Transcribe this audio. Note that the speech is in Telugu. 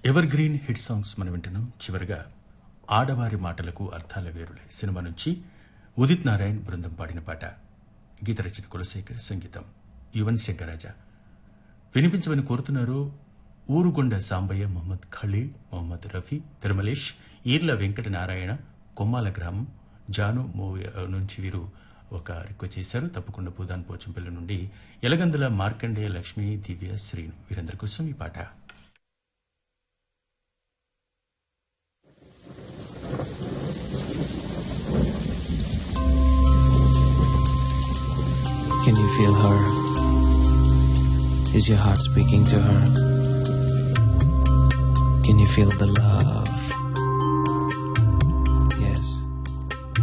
ఎవర్ గ్రీన్ హిట్ సాంగ్స్ మనం వింటున్నాం చివరిగా ఆడవారి మాటలకు అర్థాల వేరులే సినిమా నుంచి ఉదిత్ నారాయణ్ బృందం పాడిన పాట గీత రచన కులశేఖర్ సంగీతం యువన్ శంకరాజ వినిపించమని కోరుతున్నారు ఊరుగొండ సాంబయ్య మొహమ్మద్ ఖలీల్ మొహమ్మద్ రఫీ తిరుమలేష్ ఈర్ల వెంకట నారాయణ కొమ్మాల గ్రామం జాను మూవీ నుంచి వీరు ఒక రిక్వెస్ట్ చేశారు తప్పకుండా పూదాన్ పోచంపల్లి నుండి ఎలగందుల మార్కండేయ లక్ష్మి దివ్య శ్రీను వీరందరి కోసం ఈ పాట Can you feel her? Is your heart speaking to her? Can you feel the love?